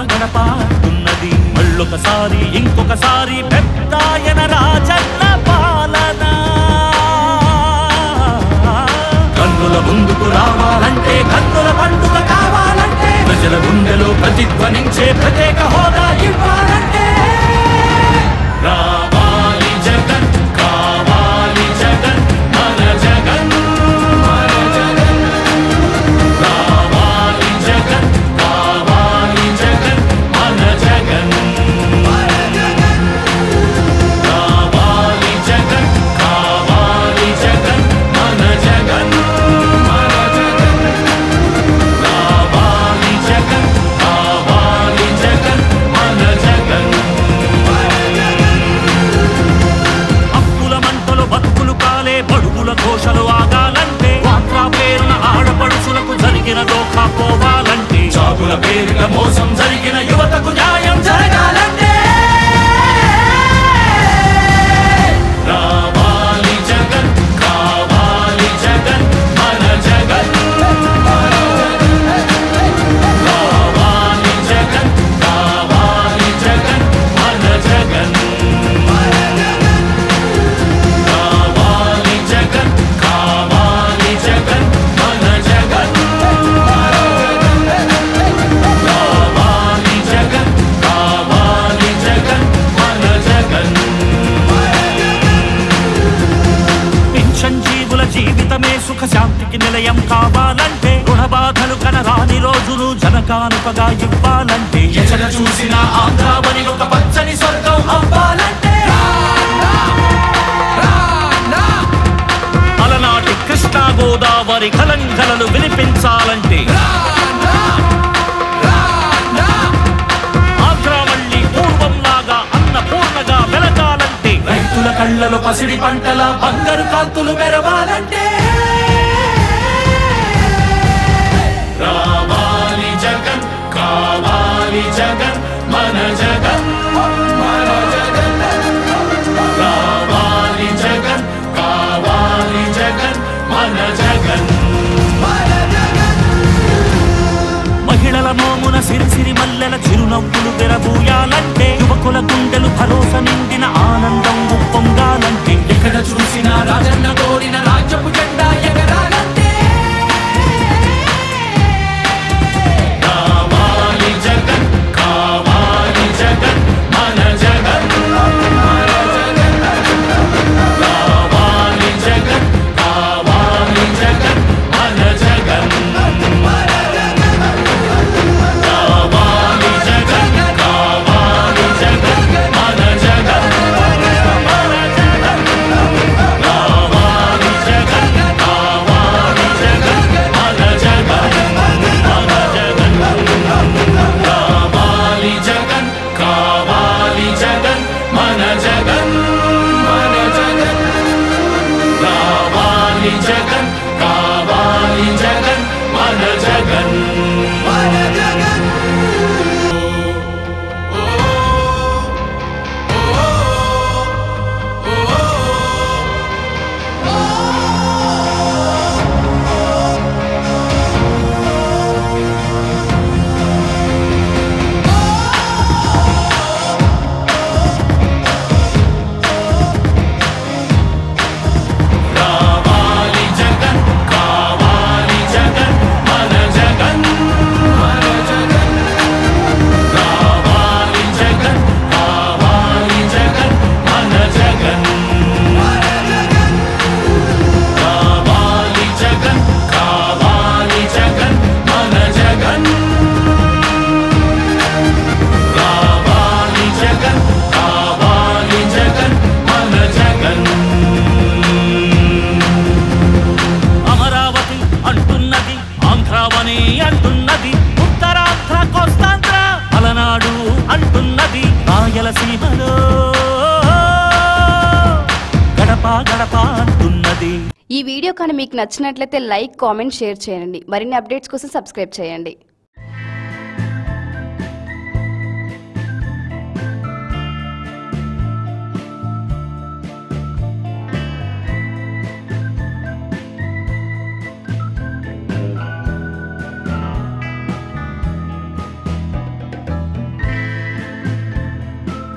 గడప ఉన్నది మళ్ళొకసారి ఇంకొకసారి పెద్దాయన రాజన్న పాలన కన్నుల ముందుకు రావాలంటే కన్నుల పండుగ కావాలంటే ప్రజల గుండెలో ప్రతిధ్వనించే ప్రత్యేక హోదా ఇవ్వాలంటే రావాలి జగన్ కావాలి జగన్ మన జగన్ మన జగన్ కావాలి జగన్ కావాలి జగన్ మన జగన్ కావాలి జగన్ కావాలి జగన్ మన జగన్ మన జగన్ కావాలి జగన్ కావాలి జగన్ మన జగన్ అప్పుల మంటలు బతుకులు కాలే బడుగుల ఘోషలు ఆగాలంటే వాట్రా పేరున ఆడపడుచులకు జరిగిన దోఖా పోవాలంటే చాగుల పేరిట మోసం జరిగిన యువతకు న్యాయం జరగాలంటే రావాలి జగన్ కావాలి జగన్ మన జగన్ కావాలి జగన్ కావాలి జగన్ మన జగన్ కావాలి జగన్ కావాలి జగన్ మన జగన్ కావాలి జగన్ కావాలి జగన్ మన జగన్ పింఛన్ జీవుల జీవితమే సుఖ శాంతికి నిలయం కావాలంటే రుణ బాధలు కనరాని రోజులు జనకానుకగా ఇవ్వాలంటే ఎచట చూసిన ఆంధ్రావని ఒక పచ్చని స్వర్గం అవ్వాలంటే అలనాటి కృష్ణా గోదావరి కలంకలలు వినిపించాలంటే ఆంధ్ర మళ్ళీ పూర్వంలాగా అన్నపూర్ణగా వెలగాలంటే రైతుల కళ్ళలో పసిడి పంటల బంగారు కాంతులు మెరవాలంటే రావాలి జగన్ కావాలి జగన్ మన జగన్ మన జగన్ రావాలి జగన్ కావాలి జగన్ మన జగన్ మహిళల మోమున సిరిసిరి మల్లెల చిరునవ్వులు తెరబూయాలంటే యువకుల గుండెలు భరోసా నిండిన ఆనందం ఉప్పొంగాలంటే ఎక్కడ చూసినా రాజన్న కోరిన రాజ్యపు జెండా ఎగరాలంటే కావాలి జగన్ కావాలి జగన్ మన జగన్ మన జగన్ కావాలి జగన్ కావాలి జగన్ మన జగన్ కావాలి జగన్ కావాలి జగన్ మన జగన్ కావాలి జగన్ కావాలి జగన్ మన జగన్ మన జగన్ కావాలి జగన్ కావాలి జగన్ మన జగన్ మన జగన్ కావాలి జగన్ కావాలి జగన్ మన జగన్ మన జగన్ కావాలి జగన్ కావాలి జగన్ మన జగన్ మన జగన్ కావాలి జగన్ కావాలి జగన్ మన జగన్ మన జగన్ కావాలి జగన్ కావాలి జగన్ మన జగన్ కావాలి జగన్ కావాలి జగన్ మన జగన్ అమరావతి అంటున్నది ఆంధ్రావని అంటున్నది ఉత్తరాంధ్ర కోస్తాంధ్ర అలనాడు అంటున్నది రాయలసీమలో గడప గడప అంటున్నది ఈ వీడియో కానీ మీకు నచ్చినట్లయితే లైక్ కామెంట్ షేర్ చేయండి మరిన్ని అప్డేట్స్ కోసం సబ్స్క్రైబ్ చేయండి